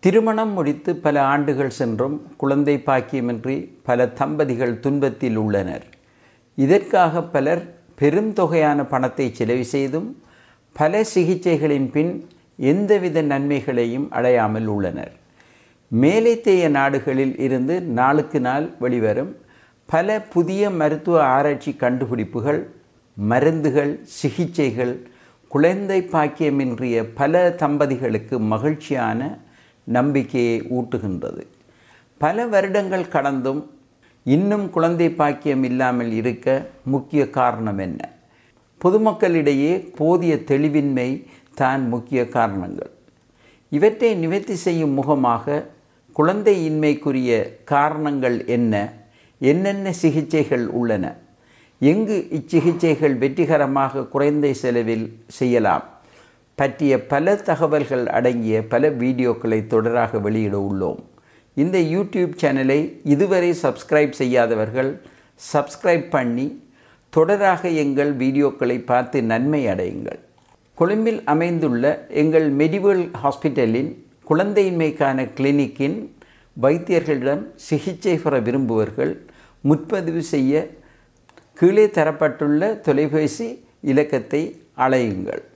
திருமணம் முடித்து பல ஆண்டுகள் சென்றும் குழந்தை பாக்கியமின்றி பல தம்பதிகள் துன்பத்தில் உள்ளனர் இதற்காக பலர் பெரும் தொகையான பணத்தை செலவு செய்தும் பல சிகிச்சைகளின் பின் எந்தவித நன்மைகளையும் அடையாமல் உள்ளனர் மேலைத்தேய நாடுகளில் இருந்து நாளுக்கு நாள் வெளிவரும் பல புதிய மருத்துவ ஆராய்ச்சி கண்டுபிடிப்புகள் மருந்துகள் சிகிச்சைகள் குழந்தை பாக்கியமின்றிய பல தம்பதிகளுக்கு மகிழ்ச்சியான நம்பிக்கையை ஊட்டுகின்றது பல வருடங்கள் கடந்தும் இன்னும் குழந்தை பாக்கியம் இல்லாமல் இருக்க முக்கிய காரணம் என்ன பொதுமக்களிடையே போதிய தெளிவின்மை தான் முக்கிய காரணங்கள் இவற்றை நிவர்த்தி செய்யும் முகமாக குழந்தையின்மைக்குரிய காரணங்கள் என்ன என்னென்ன சிகிச்சைகள் உள்ளன எங்கு இச்சிகிச்சைகள் வெற்றிகரமாக குறைந்த செலவில் செய்யலாம் பற்றிய பல தகவல்கள் அடங்கிய பல வீடியோக்களை தொடராக வெளியிட உள்ளோம் இந்த யூடியூப் சேனலை இதுவரை சப்ஸ்கிரைப் செய்யாதவர்கள் சப்ஸ்கிரைப் பண்ணி தொடராக எங்கள் வீடியோக்களை பார்த்து நன்மை அடையுங்கள் கொழும்பில் அமைந்துள்ள எங்கள் மெடிவல் ஹாஸ்பிட்டலின் குழந்தையின்மைக்கான கிளினிக்கின் வைத்தியர்களிடம் சிகிச்சை பெற விரும்புவர்கள் முன்பதிவு செய்ய கீழே தரப்பட்டுள்ள தொலைபேசி இலக்கத்தை அழையுங்கள்